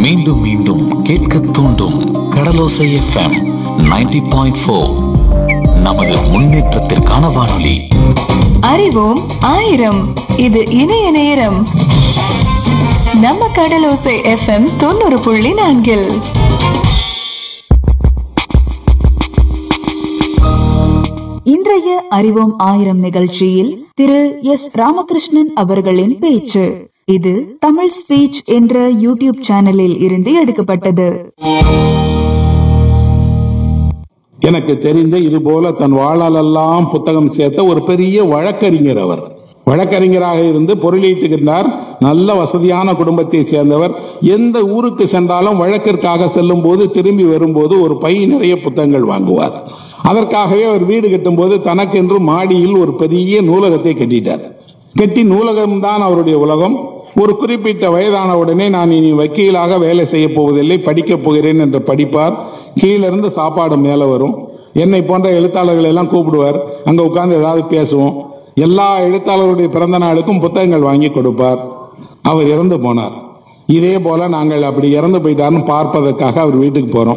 மீண்டும் மீண்டும் கேட்க தூண்டும் கடலோசை எஃப்எம் 90.4 பாயிண்ட் ஃபோர் நமது முன்னேற்றத்திற்கான வானொலி அறிவோம் ஆயிரம் இது இணைய நேரம் நம்ம கடலோசை எஃப்எம் தொண்ணூறு புள்ளி நான்கில் இன்றைய அறிவோம் ஆயிரம் நிகழ்ச்சியில் திரு எஸ் ராமகிருஷ்ணன் அவர்களின் பேச்சு இது தமிழ் ஸ்பீச் என்ற யூடியூப் சேனலில் இருந்து எடுக்கப்பட்டது எனக்கு தெரிந்த இது போல தன் வாழாலெல்லாம் புத்தகம் சேர்த்த ஒரு பெரிய வழக்கறிஞர் அவர் வழக்கறிஞராக இருந்து பொருளீட்டுகின்றார் நல்ல வசதியான குடும்பத்தை சேர்ந்தவர் எந்த ஊருக்கு சென்றாலும் வழக்கிற்காக செல்லும் போது திரும்பி வரும்போது ஒரு பை நிறைய புத்தகங்கள் வாங்குவார் அதற்காகவே அவர் வீடு கட்டும்போது தனக்கென்று மாடியில் ஒரு பெரிய நூலகத்தை கட்டிட்டார் கட்டி நூலகம்தான் அவருடைய உலகம் ஒரு குறிப்பிட்ட வயதான உடனே நான் இனி வக்கீலாக வேலை செய்ய போவதில்லை படிக்கப் போகிறேன் என்று படிப்பார் கீழிருந்து சாப்பாடு மேலே வரும் என்னை போன்ற எழுத்தாளர்களை எல்லாம் கூப்பிடுவார் அங்க உட்கார்ந்து ஏதாவது பேசுவோம் எல்லா எழுத்தாளருடைய பிறந்த நாளுக்கும் புத்தகங்கள் வாங்கி கொடுப்பார் அவர் இறந்து போனார் இதே போல நாங்கள் அப்படி இறந்து போயிட்டார்னு பார்ப்பதற்காக அவர் வீட்டுக்கு போறோம்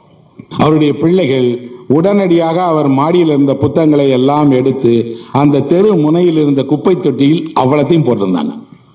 அவருடைய பிள்ளைகள் உடனடியாக அவர் மாடியில் இருந்த புத்தகங்களை எல்லாம் எடுத்து அந்த தெரு முனையில் இருந்த குப்பை தொட்டியில் அவ்வளத்தையும் போட்டிருந்தாங்க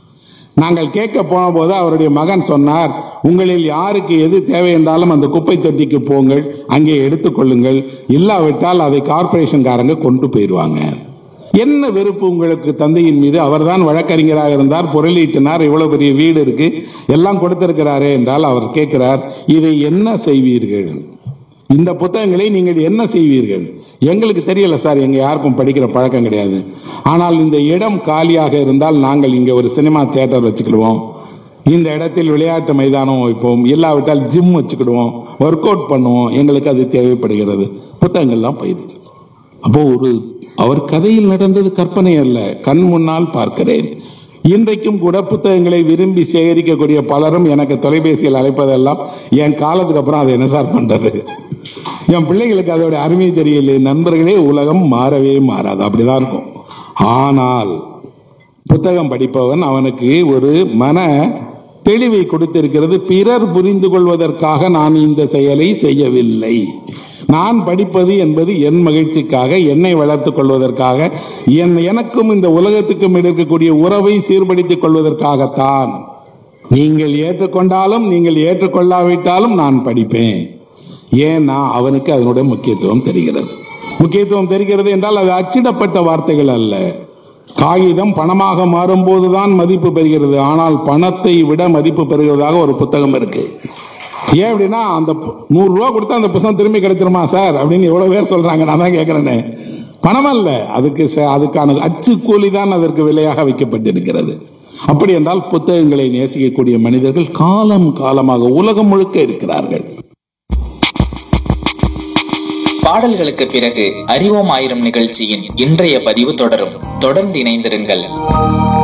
நாங்கள் கேட்க போன போது அவருடைய மகன் சொன்னார் உங்களில் யாருக்கு எது தேவை என்றாலும் அந்த குப்பை தொட்டிக்கு போங்கள் அங்கே எடுத்துக்கொள்ளுங்கள் இல்லாவிட்டால் அதை கார்பரேஷன்காரங்க கொண்டு போயிடுவாங்க என்ன வெறுப்பு உங்களுக்கு தந்தையின் மீது அவர்தான் வழக்கறிஞராக இருந்தார் பொருளீட்டினார் இவ்வளவு பெரிய வீடு இருக்கு எல்லாம் கொடுத்திருக்கிறாரே என்றால் அவர் கேட்கிறார் இதை என்ன செய்வீர்கள் இந்த புத்தகங்களை நீங்கள் என்ன செய்வீர்கள் எங்களுக்கு தெரியல சார் எங்க யாருக்கும் படிக்கிற பழக்கம் கிடையாது ஆனால் இந்த இடம் காலியாக இருந்தால் நாங்கள் இங்க ஒரு சினிமா தியேட்டர் வச்சுக்கிடுவோம் இந்த இடத்தில் விளையாட்டு மைதானம் வைப்போம் இல்லாவிட்டால் ஜிம் வச்சுக்கிடுவோம் ஒர்க் அவுட் பண்ணுவோம் எங்களுக்கு அது தேவைப்படுகிறது புத்தகங்கள்லாம் போயிருச்சு அப்போ ஒரு அவர் கதையில் நடந்தது கற்பனை அல்ல கண் முன்னால் பார்க்கிறேன் இன்றைக்கும் கூட புத்தகங்களை விரும்பி சேகரிக்கக்கூடிய பலரும் எனக்கு தொலைபேசியில் அழைப்பதெல்லாம் என் காலத்துக்கு அப்புறம் அதை என்ன சார் பண்றது என் பிள்ளைகளுக்கு அதோட அருமை தெரியல நண்பர்களே உலகம் மாறவே மாறாது அப்படிதான் இருக்கும் ஆனால் புத்தகம் படிப்பவன் அவனுக்கு ஒரு மன தெளிவை கொடுத்திருக்கிறது பிறர் புரிந்து கொள்வதற்காக நான் இந்த செயலை செய்யவில்லை நான் படிப்பது என்பது என் மகிழ்ச்சிக்காக என்னை வளர்த்துக் கொள்வதற்காக என் எனக்கும் இந்த உலகத்துக்கும் இருக்கக்கூடிய உறவை சீர்படுத்திக் கொள்வதற்காகத்தான் நீங்கள் ஏற்றுக்கொண்டாலும் நீங்கள் ஏற்றுக்கொள்ளாவிட்டாலும் நான் படிப்பேன் ஏன்னா அவனுக்கு அதனுடைய முக்கியத்துவம் தெரிகிறது முக்கியத்துவம் தெரிகிறது என்றால் அது அச்சிடப்பட்ட வார்த்தைகள் அல்ல காகிதம் பணமாக மாறும்போதுதான் மதிப்பு பெறுகிறது ஆனால் பணத்தை விட மதிப்பு பெறுகிறதாக ஒரு புத்தகம் இருக்கு ஏன் அப்படின்னா அந்த பு- நூறு ரூபா கொடுத்தா அந்த புத்தகம் திரும்பி கிடைச்சிருமா சார் அப்படின்னு எவ்வளவு பேர் சொல்றாங்க நான் தான் கேட்கிறேனே பணம் அல்ல அதுக்கு ச- அதுக்கான அச்சு கூலி தான் அதற்கு விலையாக வைக்கப்பட்டிருக்கிறது அப்படி என்றால் புத்தகங்களை நேசிக்கக்கூடிய மனிதர்கள் காலம் காலமாக உலகம் முழுக்க இருக்கிறார்கள் பாடல்களுக்கு பிறகு அறிவோம் ஆயிரம் நிகழ்ச்சியின் இன்றைய பதிவு தொடரும் தொடர்ந்து இணைந்திருங்கள்